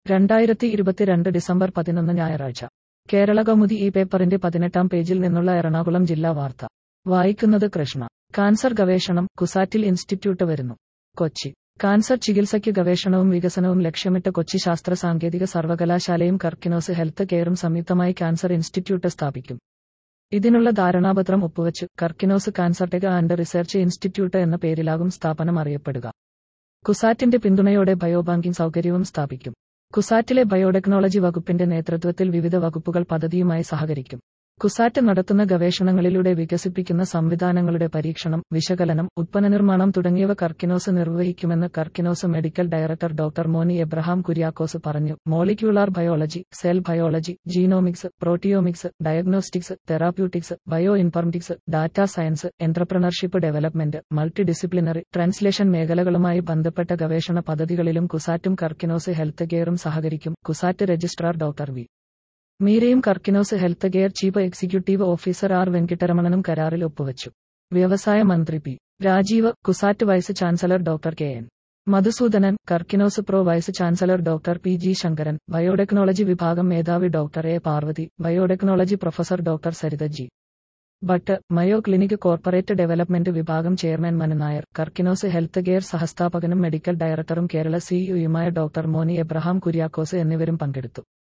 രണ്ടായിരത്തി ഇരുപത്തിരണ്ട് ഡിസംബർ പതിനൊന്ന് ഞായറാഴ്ച കേരള കൗമുദി ഈ പേപ്പറിന്റെ പതിനെട്ടാം പേജിൽ നിന്നുള്ള എറണാകുളം ജില്ലാ വാർത്ത വായിക്കുന്നത് കൃഷ്ണ കാൻസർ ഗവേഷണം കുസാറ്റിൽ ഇൻസ്റ്റിറ്റ്യൂട്ട് വരുന്നു കൊച്ചി കാൻസർ ചികിത്സയ്ക്ക് ഗവേഷണവും വികസനവും ലക്ഷ്യമിട്ട് കൊച്ചി ശാസ്ത്ര സാങ്കേതിക സർവകലാശാലയും കർക്കിനോസ് ഹെൽത്ത് കെയറും സംയുക്തമായി കാൻസർ ഇൻസ്റ്റിറ്റ്യൂട്ട് സ്ഥാപിക്കും ഇതിനുള്ള ധാരണാപത്രം ഒപ്പുവച്ചു Karkinos cancer tech and research institute എന്ന പേരിലാകും സ്ഥാപനം അറിയപ്പെടുക കുസാറ്റിന്റെ പിന്തുണയോടെ ബയോബാങ്കിംഗ് സൗകര്യവും സ്ഥാപിക്കും കുസാറ്റിലെ ബയോടെക്നോളജി വകുപ്പിന്റെ നേതൃത്വത്തിൽ വിവിധ വകുപ്പുകൾ പദ്ധതിയുമായി സഹകരിക്കും കുസാറ്റ് നടത്തുന്ന ഗവേഷണങ്ങളിലൂടെ വികസിപ്പിക്കുന്ന സംവിധാനങ്ങളുടെ പരീക്ഷണം വിശകലനം ഉത്പന്നനിർമ്മാണം തുടങ്ങിയവ കർക്കിനോസ് നിർവഹിക്കുമെന്ന് Karkinos medical director doctor Moni Abraham Kuriakose പറഞ്ഞു molecular biology cell biology genomics proteomics diagnostics therapeutics bio informatics data science entrepreneurship development multi disciplinary translation മേഖലകളുമായി ബന്ധപ്പെട്ട ഗവേഷണ പദ്ധതികളിലും കുസാറ്റും കർക്കിനോസ് ഹെൽത്ത് കെയറും സഹകരിക്കും കുസാറ്റ് രജിസ്ട്രാർ ഡോക്ടർ വി മീരയും Karkinos health care chief executive officer R വെങ്കിട്ടരമണനും കരാറിൽ ഒപ്പുവച്ചു വ്യവസായ മന്ത്രി P Rajeev CUSAT vice chancellor doctor K N Madhusoodanan Karkinos pro vice chancellor doctor P G Sankaran biotechnology വിഭാഗം മേധാവി doctor A Parvathy biotechnology professor doctor Saritha G Bhat Mayo clinic corporate development വിഭാഗം chairman Manu Nair Karkinos health care സഹസ്ഥാപകനും medical ഡയറക്ടറും കേരള സിഇഒയുമായ ഡോക്ടർ മോനി എബ്രഹാം കുര്യാക്കോസ് എന്നിവരും പങ്കെടുത്തു